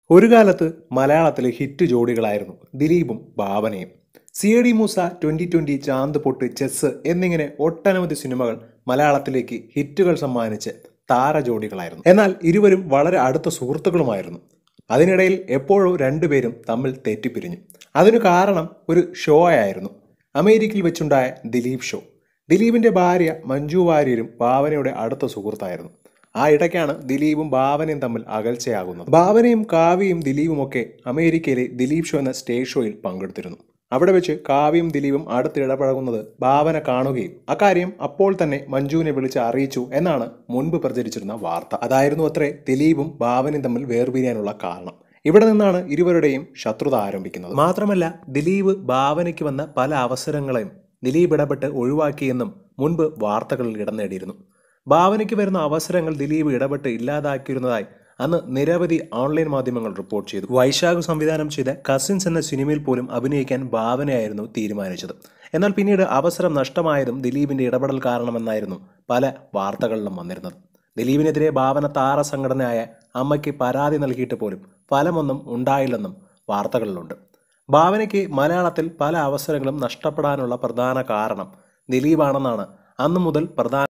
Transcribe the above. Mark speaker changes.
Speaker 1: ഒരു കാലത്ത് മലയാളത്തിലെ ഹിറ്റ് ജോഡികളായിരുന്നു ദിലീപും ഭാവനയും C A D Moosa twenty twenty Chanthupottu chess എന്നിങ്ങനെ ഒട്ടനവധി സിനിമകൾ മലയാളത്തിലേക്ക് ഹിറ്റുകൾ സമ്മാനിച്ച് താരജോഡികളായിരുന്നു എന്നാൽ ഇരുവരും വളരെ അടുത്ത സുഹൃത്തുക്കളുമായിരുന്നു അതിനിടയിൽ എപ്പോഴോ രണ്ടുപേരും തമ്മിൽ തെറ്റിപ്പിരിഞ്ഞു അതിനു കാരണം ഒരു ഷോ ആയിരുന്നു അമേരിക്കയിൽ വെച്ചുണ്ടായ ദിലീപ് ഷോ ദിലീപിന്റെ ഭാര്യ മഞ്ജു വാര്യരും ഭാവനയുടെ അടുത്ത സുഹൃത്തായിരുന്നു ആ ഇടയ്ക്കാണ് ദിലീപും ഭാവനയും തമ്മിൽ അകൽച്ചയാകുന്നത് ഭാവനയും കാവ്യയും ദിലീപും ഒക്കെ അമേരിക്കയിലെ ദിലീപ് ഷോ എന്ന സ്റ്റേജ് ഷോയിൽ പങ്കെടുത്തിരുന്നു അവിടെ വെച്ച് കാവ്യയും ദിലീപും അടുത്ത് ഇടപഴകുന്നത് ഭാവന കാണുകയും അക്കാര്യം അപ്പോൾ തന്നെ മഞ്ജുവിനെ വിളിച്ച് അറിയിച്ചു എന്നാണ് മുൻപ് പ്രചരിച്ചിരുന്ന വാർത്ത അതായിരുന്നു അത്രേ ദിലീപും ഭാവനയും തമ്മിൽ വേർപിരിയാനുള്ള കാരണം ഇവിടെ നിന്നാണ് ഇരുവരുടെയും ശത്രുത ആരംഭിക്കുന്നത് മാത്രമല്ല ദിലീപ് ഭാവനയ്ക്ക് വന്ന പല അവസരങ്ങളെയും ദിലീപ് ഇടപെട്ട് ഒഴിവാക്കിയെന്നും മുൻപ് വാർത്തകളിൽ ഇടം നേടിയിരുന്നു ഭാവനയ്ക്ക് വരുന്ന അവസരങ്ങൾ ദിലീപ് ഇടപെട്ട് ഇല്ലാതാക്കിയിരുന്നതായി അന്ന് നിരവധി ഓൺലൈൻ മാധ്യമങ്ങൾ റിപ്പോർട്ട് ചെയ്തു വൈശാഖ് സംവിധാനം ചെയ്ത കസിൻസ് എന്ന സിനിമയിൽ പോലും അഭിനയിക്കാൻ ഭാവനയായിരുന്നു തീരുമാനിച്ചത് എന്നാൽ പിന്നീട് അവസരം നഷ്ടമായതും ദിലീപിന്റെ ഇടപെടൽ കാരണമെന്നായിരുന്നു പല വാർത്തകളിലും വന്നിരുന്നത് ദിലീപിനെതിരെ ഭാവന താര സംഘടനയായ അമ്മയ്ക്ക് പരാതി നൽകിയിട്ട് പോലും ഫലമൊന്നും ഉണ്ടായില്ലെന്നും വാർത്തകളിലുണ്ട് ഭാവനയ്ക്ക് മലയാളത്തിൽ പല അവസരങ്ങളും നഷ്ടപ്പെടാനുള്ള പ്രധാന കാരണം ദിലീപാണെന്നാണ് അന്നു മുതൽ പ്രധാന